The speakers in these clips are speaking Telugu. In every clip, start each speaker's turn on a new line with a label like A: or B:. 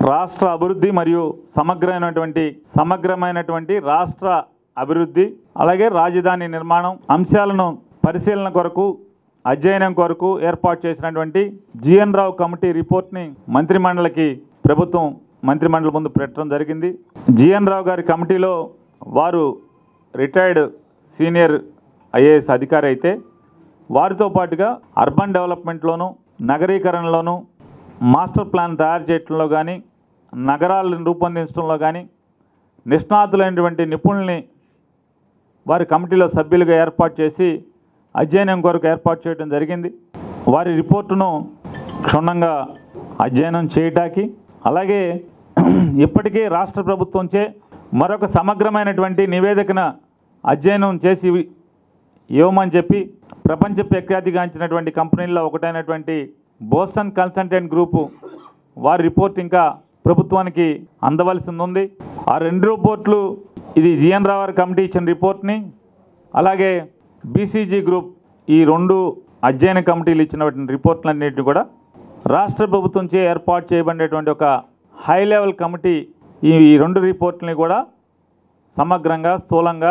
A: రాష్ట్ర అభివృద్ధి మరియు సమగ్రమైనటువంటి సమగ్రమైనటువంటి రాష్ట్ర అభివృద్ధి అలాగే రాజధాని నిర్మాణం అంశాలను పరిశీలన కొరకు అధ్యయనం కొరకు ఏర్పాటు చేసినటువంటి జిఎన్ రావు కమిటీ రిపోర్ట్ని మంత్రిమండలికి ప్రభుత్వం మంత్రిమండలి ముందు పెట్టడం జరిగింది జిఎన్ రావు గారి కమిటీలో వారు రిటైర్డ్ సీనియర్ ఐఏఎస్ అధికారి అయితే వారితో పాటుగా అర్బన్ డెవలప్మెంట్లోను నగరీకరణలోను మాస్టర్ ప్లాన్ తయారు చేయడంలో కానీ నగరాలను రూపొందించడంలో కానీ నిష్ణాతులైనటువంటి నిపుణుల్ని వారి కమిటీలో సభ్యులుగా ఏర్పాటు చేసి అధ్యయనం కొరకు ఏర్పాటు చేయడం జరిగింది వారి రిపోర్టును క్షుణ్ణంగా అధ్యయనం చేయటానికి అలాగే ఇప్పటికే రాష్ట్ర ప్రభుత్వంచే మరొక సమగ్రమైనటువంటి నివేదికను అధ్యయనం చేసి ఇవ్వమని చెప్పి ప్రపంచ ప్రఖ్యాతిగాంచినటువంటి కంపెనీల్లో ఒకటైనటువంటి బోస్టన్ కన్సల్టెంట్ గ్రూపు వారి రిపోర్ట్ ఇంకా ప్రభుత్వానికి అందవలసి ఉంది ఆ రెండు రిపోర్ట్లు ఇది జిఎన్ రావు గారి కమిటీ ఇచ్చిన రిపోర్ట్ని అలాగే బీసీజీ గ్రూప్ ఈ రెండు అధ్యయన కమిటీలు ఇచ్చినటువంటి రిపోర్ట్లన్నింటినీ కూడా రాష్ట్ర ప్రభుత్వంచే ఏర్పాటు చేయబడినటువంటి ఒక హై లెవెల్ కమిటీ ఈ ఈ రెండు రిపోర్ట్లని కూడా సమగ్రంగా స్థూలంగా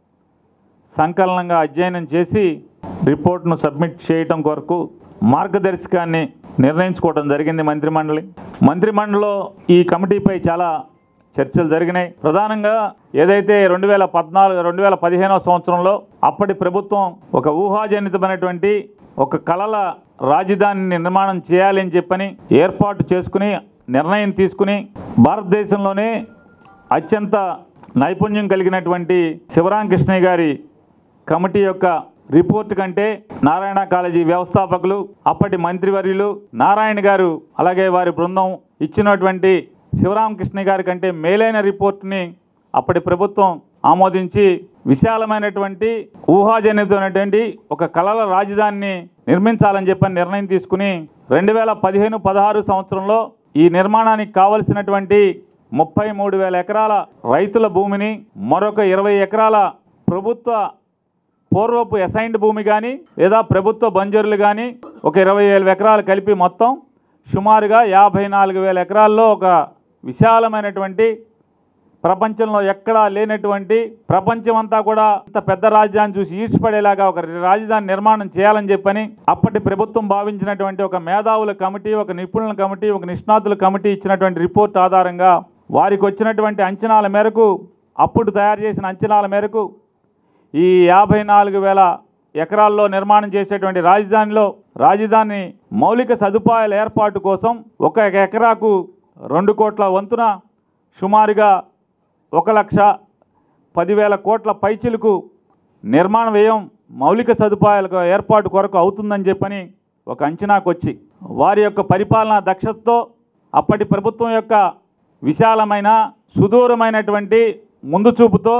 A: సంకలనంగా అధ్యయనం చేసి రిపోర్ట్ను సబ్మిట్ చేయటం కొరకు మార్గదర్శకాన్ని నిర్ణయించుకోవడం జరిగింది మంత్రిమండలి మంత్రిమండలిలో ఈ కమిటీపై చాలా చర్చలు జరిగినాయి ప్రధానంగా ఏదైతే రెండు వేల పద్నాలుగు రెండు వేల పదిహేనవ సంవత్సరంలో అప్పటి ప్రభుత్వం ఒక ఊహాజనితమైనటువంటి ఒక కళల రాజధానిని నిర్మాణం చేయాలి అని చెప్పని ఏర్పాటు చేసుకుని నిర్ణయం తీసుకుని భారతదేశంలోనే అత్యంత నైపుణ్యం కలిగినటువంటి శివరామకృష్ణయ్య గారి కమిటీ యొక్క రిపోర్ట్ కంటే నారాయణ కాలేజీ వ్యవస్థాపకులు అప్పటి మంత్రివర్యులు నారాయణ గారు అలాగే వారి బృందం ఇచ్చినటువంటి శివరామకృష్ణ గారి కంటే మేలైన రిపోర్ట్ని అప్పటి ప్రభుత్వం ఆమోదించి విశాలమైనటువంటి ఊహాజనితమైనటువంటి ఒక కళల రాజధానిని నిర్మించాలని చెప్పని నిర్ణయం తీసుకుని రెండు వేల పదిహేను పదహారు సంవత్సరంలో ఈ నిర్మాణానికి కావలసినటువంటి ముప్పై మూడు వేల ఎకరాల రైతుల భూమిని మరొక ఇరవై ఎకరాల ప్రభుత్వ పూర్వపు అసైన్డ్ భూమి కానీ లేదా ప్రభుత్వ బంజరులు కానీ ఒక ఇరవై వేల ఎకరాలు కలిపి మొత్తం సుమారుగా యాభై నాలుగు వేల ఎకరాల్లో ఒక విశాలమైనటువంటి ప్రపంచంలో ఎక్కడా లేనటువంటి ప్రపంచమంతా కూడా ఇంత పెద్ద రాజధాని చూసి ఈడ్చిపడేలాగా ఒక రాజధాని నిర్మాణం చేయాలని చెప్పని అప్పటి ప్రభుత్వం భావించినటువంటి ఒక మేధావుల కమిటీ ఒక నిపుణుల కమిటీ ఒక నిష్ణాతుల కమిటీ ఇచ్చినటువంటి రిపోర్ట్ ఆధారంగా వారికి వచ్చినటువంటి అంచనాల మేరకు అప్పుడు తయారు చేసిన అంచనాల మేరకు ఈ యాభై నాలుగు వేల ఎకరాల్లో నిర్మాణం చేసేటువంటి రాజధానిలో రాజధాని మౌలిక సదుపాయాల ఏర్పాటు కోసం ఒక ఎకరాకు రెండు కోట్ల వంతున సుమారుగా ఒక లక్ష పదివేల కోట్ల పైచిలకు నిర్మాణ వ్యయం మౌలిక సదుపాయాల ఏర్పాటు కొరకు అవుతుందని చెప్పని ఒక అంచనాకు వచ్చి వారి యొక్క పరిపాలనా దక్షతతో అప్పటి ప్రభుత్వం యొక్క విశాలమైన సుదూరమైనటువంటి ముందు చూపుతో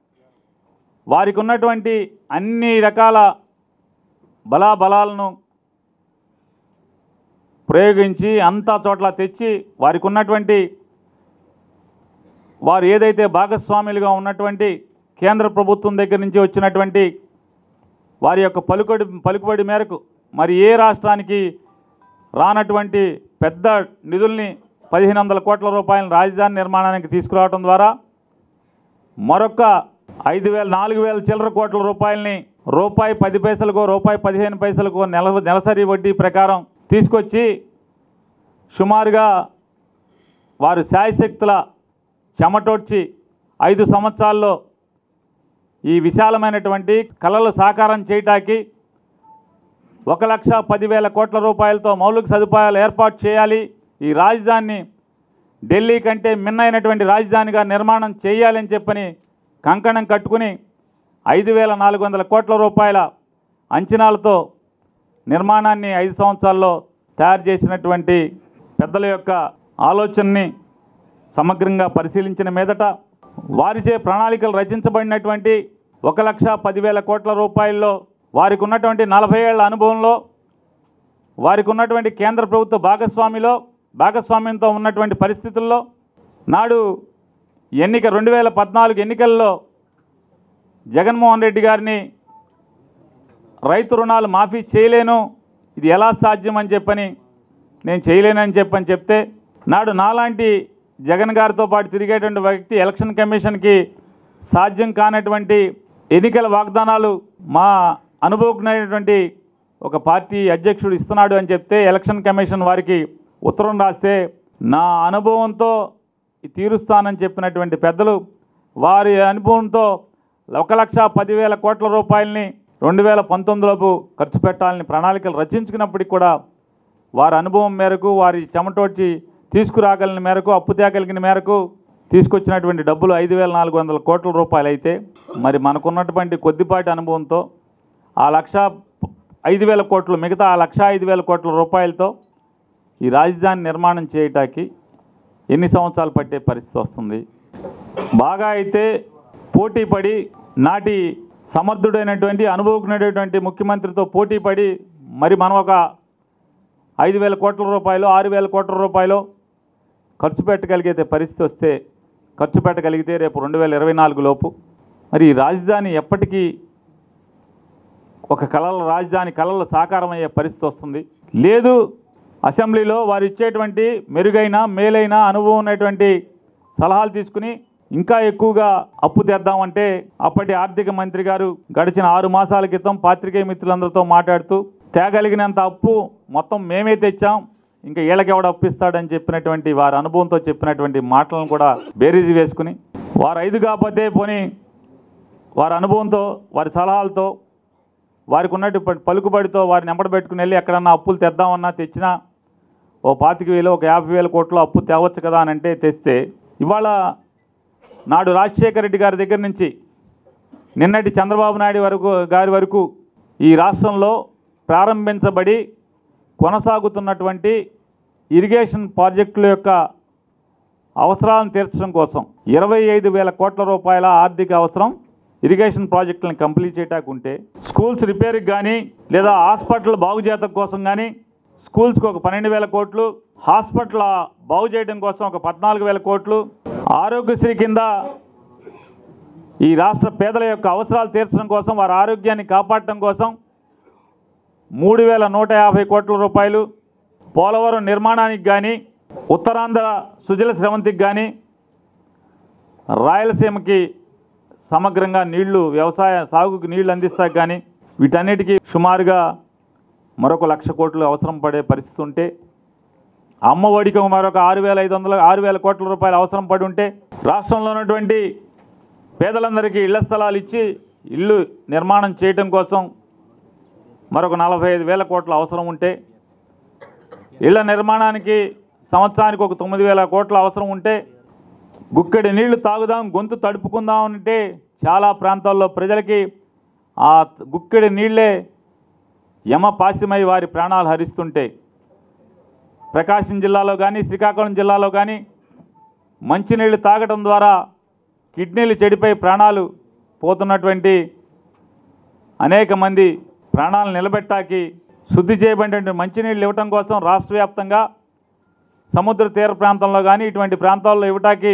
A: వారికి ఉన్నటువంటి అన్ని రకాల బలాబలాలను ప్రయోగించి అంతా చోట్ల తెచ్చి వారికి ఉన్నటువంటి వారు ఏదైతే భాగస్వాములుగా ఉన్నటువంటి కేంద్ర ప్రభుత్వం దగ్గర నుంచి వచ్చినటువంటి వారి యొక్క పలుకడి పలుకుబడి మేరకు మరి ఏ రాష్ట్రానికి రానటువంటి పెద్ద నిధుల్ని పదిహేను వందల కోట్ల రూపాయల రాజధాని నిర్మాణానికి తీసుకురావడం ద్వారా మరొక ఐదు వేల నాలుగు వేల చిల్లర కోట్ల రూపాయలని రూపాయి పది పైసలకు రూపాయి పదిహేను పైసలకు నెల నెలసరి వడ్డీ ప్రకారం తీసుకొచ్చి సుమారుగా వారు శాయశక్తుల చెమటోడ్చి ఐదు సంవత్సరాల్లో ఈ విశాలమైనటువంటి కళలు సాకారం చేయటానికి ఒక లక్ష పదివేల కోట్ల రూపాయలతో మౌలిక సదుపాయాలు ఏర్పాటు చేయాలి ఈ రాజధానిని ఢిల్లీ కంటే మిన్నైనటువంటి రాజధానిగా నిర్మాణం చేయాలని చెప్పని కంకణం కట్టుకుని ఐదు వేల నాలుగు వందల కోట్ల రూపాయల అంచనాలతో నిర్మాణాన్ని ఐదు సంవత్సరాల్లో తయారు చేసినటువంటి పెద్దల యొక్క ఆలోచనని సమగ్రంగా పరిశీలించిన మీదట వారిచే ప్రణాళికలు రచించబడినటువంటి ఒక లక్ష పదివేల కోట్ల రూపాయల్లో వారికి ఉన్నటువంటి నలభై ఏళ్ల అనుభవంలో వారికి ఉన్నటువంటి కేంద్ర ప్రభుత్వ భాగస్వామిలో భాగస్వామ్యంతో ఉన్నటువంటి పరిస్థితుల్లో నాడు ఎన్నిక రెండు వేల పద్నాలుగు ఎన్నికల్లో జగన్మోహన్ రెడ్డి గారిని రైతు రుణాలు మాఫీ చేయలేను ఇది ఎలా సాధ్యం అని చెప్పని నేను చేయలేనని చెప్పని చెప్తే నాడు నాలాంటి జగన్ గారితో పాటు తిరిగేటువంటి వ్యక్తి ఎలక్షన్ కమిషన్కి సాధ్యం కానటువంటి ఎన్నికల వాగ్దానాలు మా అనుభవజ్ఞైనటువంటి ఒక పార్టీ అధ్యక్షుడు ఇస్తున్నాడు అని చెప్తే ఎలక్షన్ కమిషన్ వారికి ఉత్తరం రాస్తే నా అనుభవంతో తీరుస్తానని చెప్పినటువంటి పెద్దలు వారి అనుభవంతో ఒక లక్ష పదివేల కోట్ల రూపాయలని రెండు వేల పంతొమ్మిదిలోపు ఖర్చు పెట్టాలని ప్రణాళికలు రచించుకున్నప్పటికి కూడా వారి అనుభవం మేరకు వారి చెమటోడ్చి తీసుకురాగలిగిన మేరకు అప్పు తేగలిగిన మేరకు తీసుకొచ్చినటువంటి డబ్బులు ఐదు వేల నాలుగు వందల కోట్ల రూపాయలు అయితే మరి మనకున్నటువంటి కొద్దిపాటి అనుభవంతో ఆ లక్ష ఐదు వేల కోట్లు మిగతా ఆ లక్ష ఐదు వేల కోట్ల రూపాయలతో ఈ రాజధాని నిర్మాణం చేయటానికి ఎన్ని సంవత్సరాలు పట్టే పరిస్థితి వస్తుంది బాగా అయితే పోటీ పడి నాటి సమర్థుడైనటువంటి అనుభవజ్ఞుడైనటువంటి ముఖ్యమంత్రితో పోటీ పడి మరి మనం ఒక ఐదు వేల కోట్ల రూపాయలు ఆరు వేల కోట్ల రూపాయలు ఖర్చు పెట్టగలిగితే పరిస్థితి వస్తే ఖర్చు పెట్టగలిగితే రేపు రెండు వేల ఇరవై నాలుగు లోపు మరి ఈ రాజధాని ఎప్పటికీ ఒక కళల రాజధాని కళలు సాకారం అయ్యే పరిస్థితి వస్తుంది లేదు అసెంబ్లీలో వారు ఇచ్చేటువంటి మెరుగైన మేలైన అనుభవం ఉన్నటువంటి సలహాలు తీసుకుని ఇంకా ఎక్కువగా అప్పు తెద్దామంటే అప్పటి ఆర్థిక మంత్రి గారు గడిచిన ఆరు మాసాల క్రితం పాత్రికేయ మిత్రులందరితో మాట్లాడుతూ తేగలిగినంత అప్పు మొత్తం మేమే తెచ్చాం ఇంకా వీళ్ళకెవడ అప్పిస్తాడని చెప్పినటువంటి వారి అనుభవంతో చెప్పినటువంటి మాటలను కూడా బేరీజు వేసుకుని వారు ఐదు కాకపోతే పోనీ వారి అనుభవంతో వారి సలహాలతో వారికి ఉన్నట్టు ప- పలుకుబడితో వారిని ఎంబడబెట్టుకుని వెళ్ళి ఎక్కడన్నా అప్పులు తెద్దామన్నా తెచ్చినా ఓ పాతిక వేలు ఒక యాభై వేల కోట్లు అప్పు తేవచ్చు కదా అని అంటే తెస్తే ఇవాళ నాడు రాజశేఖర రెడ్డి గారి దగ్గర నుంచి నిన్నటి చంద్రబాబు నాయుడు వరకు గారి వరకు ఈ రాష్ట్రంలో ప్రారంభించబడి కొనసాగుతున్నటువంటి ఇరిగేషన్ ప్రాజెక్టుల యొక్క అవసరాలను తీర్చడం కోసం ఇరవై ఐదు వేల కోట్ల రూపాయల ఆర్థిక అవసరం ఇరిగేషన్ ప్రాజెక్టులను కంప్లీట్ చేయటానికి ఉంటే స్కూల్స్ రిపేర్కి కానీ లేదా హాస్పిటల్ బాగు చేయడం కోసం కానీ స్కూల్స్కి ఒక పన్నెండు వేల కోట్లు హాస్పిటల్ బాగు చేయడం కోసం ఒక పద్నాలుగు వేల కోట్లు ఆరోగ్యశ్రీ కింద ఈ రాష్ట్ర పేదల యొక్క అవసరాలు తీర్చడం కోసం వారి ఆరోగ్యాన్ని కాపాడటం కోసం మూడు వేల నూట యాభై కోట్ల రూపాయలు పోలవరం నిర్మాణానికి కానీ ఉత్తరాంధ్ర సుజల స్రవంతికి కానీ రాయలసీమకి సమగ్రంగా నీళ్లు వ్యవసాయ సాగుకు నీళ్లు అందిస్తాకి కానీ వీటన్నిటికీ సుమారుగా మరొక లక్ష కోట్లు అవసరం పడే పరిస్థితి ఉంటే అమ్మ ఒడికి మరొక ఆరు వేల ఐదు వందల ఆరు వేల కోట్ల రూపాయలు అవసరం పడి ఉంటే రాష్ట్రంలో ఉన్నటువంటి పేదలందరికీ ఇళ్ల స్థలాలు ఇచ్చి ఇల్లు నిర్మాణం చేయటం కోసం మరొక నలభై ఐదు వేల కోట్ల అవసరం ఉంటే ఇళ్ల నిర్మాణానికి సంవత్సరానికి ఒక తొమ్మిది వేల కోట్ల అవసరం ఉంటే గుక్కెడి నీళ్లు తాగుదాం గొంతు తడుపుకుందాం అంటే చాలా ప్రాంతాల్లో ప్రజలకి ఆ గుక్కెడి నీళ్ళే యమ పాసిమై వారి ప్రాణాలు హరిస్తుంటే ప్రకాశం జిల్లాలో కానీ శ్రీకాకుళం జిల్లాలో కానీ మంచినీళ్ళు తాగడం ద్వారా కిడ్నీలు చెడిపోయి ప్రాణాలు పోతున్నటువంటి అనేక మంది ప్రాణాలు నిలబెట్టాకి శుద్ధి చేయబడినటువంటి మంచినీళ్ళు ఇవ్వటం కోసం రాష్ట్ర వ్యాప్తంగా సముద్ర తీర ప్రాంతంలో కానీ ఇటువంటి ప్రాంతాల్లో ఇవ్వటానికి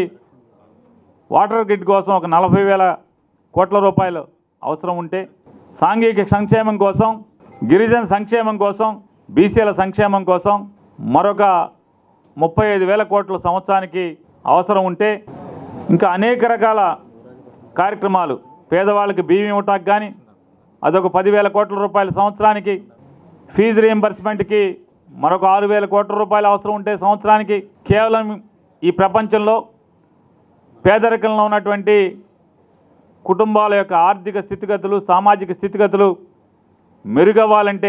A: వాటర్ గ్రిడ్ కోసం ఒక నలభై వేల కోట్ల రూపాయలు అవసరం ఉంటే సాంఘిక సంక్షేమం కోసం గిరిజన సంక్షేమం కోసం బీసీల సంక్షేమం కోసం మరొక ముప్పై ఐదు వేల కోట్ల సంవత్సరానికి అవసరం ఉంటే ఇంకా అనేక రకాల కార్యక్రమాలు పేదవాళ్ళకి బియ్యం ఇవ్వటానికి కానీ అదొక పదివేల కోట్ల రూపాయల సంవత్సరానికి ఫీజు రియంబర్స్మెంట్కి మరొక ఆరు వేల కోట్ల రూపాయలు అవసరం ఉంటే సంవత్సరానికి కేవలం ఈ ప్రపంచంలో పేదరికంలో ఉన్నటువంటి కుటుంబాల యొక్క ఆర్థిక స్థితిగతులు సామాజిక స్థితిగతులు మెరుగవ్వాలంటే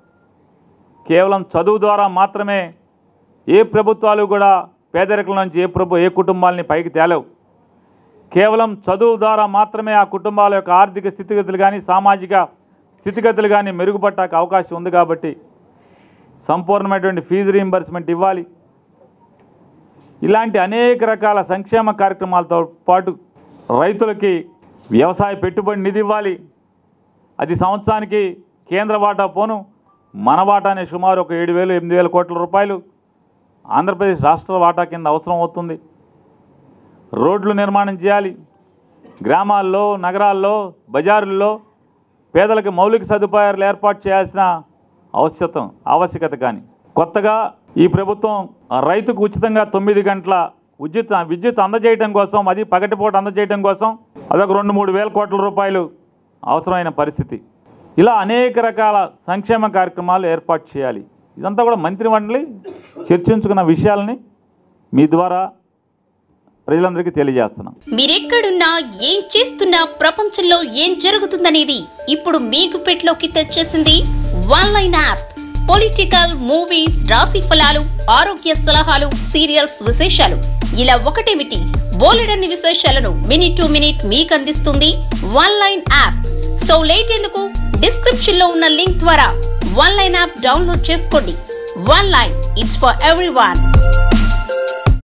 A: కేవలం చదువు ద్వారా మాత్రమే ఏ ప్రభుత్వాలు కూడా పేదరికం నుంచి ఏ ప్రభు ఏ కుటుంబాలని పైకి తేలవు కేవలం చదువు ద్వారా మాత్రమే ఆ కుటుంబాల యొక్క ఆర్థిక స్థితిగతులు కానీ సామాజిక స్థితిగతులు కానీ మెరుగుపడటానికి అవకాశం ఉంది కాబట్టి సంపూర్ణమైనటువంటి ఫీజు రీయింబర్స్మెంట్ ఇవ్వాలి ఇలాంటి అనేక రకాల సంక్షేమ కార్యక్రమాలతో పాటు రైతులకి వ్యవసాయ పెట్టుబడి నిధి ఇవ్వాలి అది సంవత్సరానికి కేంద్ర వాటా పోను మన వాటానే సుమారు ఒక ఏడు వేలు ఎనిమిది వేల కోట్ల రూపాయలు ఆంధ్రప్రదేశ్ రాష్ట్ర వాటా కింద అవసరం అవుతుంది రోడ్లు నిర్మాణం చేయాలి గ్రామాల్లో నగరాల్లో బజారుల్లో పేదలకు మౌలిక సదుపాయాలు ఏర్పాటు చేయాల్సిన అవశ్యకత ఆవశ్యకత కానీ కొత్తగా ఈ ప్రభుత్వం ఆ రైతుకు ఉచితంగా తొమ్మిది గంటల ఉచిత విద్యుత్ అందజేయడం కోసం అది పగటిపూట అందజేయడం కోసం అదొక రెండు మూడు వేల కోట్ల రూపాయలు అవసరమైన పరిస్థితి ఇలా అనేక రకాల సంక్షేమ కార్యక్రమాలు ఏర్పాటు చేయాలి ఇదంతా కూడా మంత్రిమండలి చర్చించుకున్న విషయాలని మీ ద్వారా ప్రజలందరికీ తెలియజేస్తున్నాం
B: మీరెక్కడున్నా ఏం చేస్తున్నా ప్రపంచంలో ఏం జరుగుతుందనేది ఇప్పుడు మీకు పెట్లోకి తెచ్చేసింది one line app political movies రాశి ఫలాలు ఆరోగ్య సలహాలు సీరియల్స్ విశేషాలు ఇలా ఒకటేమిటి బోలెడన్ని విశేషాలను మినిట్ టు మినిట్ మీకు అందిస్తుంది one line app so late ఎందుకు డిస్క్రిప్షన్ లో ఉన్న లింక్ ద్వారా వన్ లైన్ యాప్ డౌన్లోడ్ చేసుకోండి one line it's for every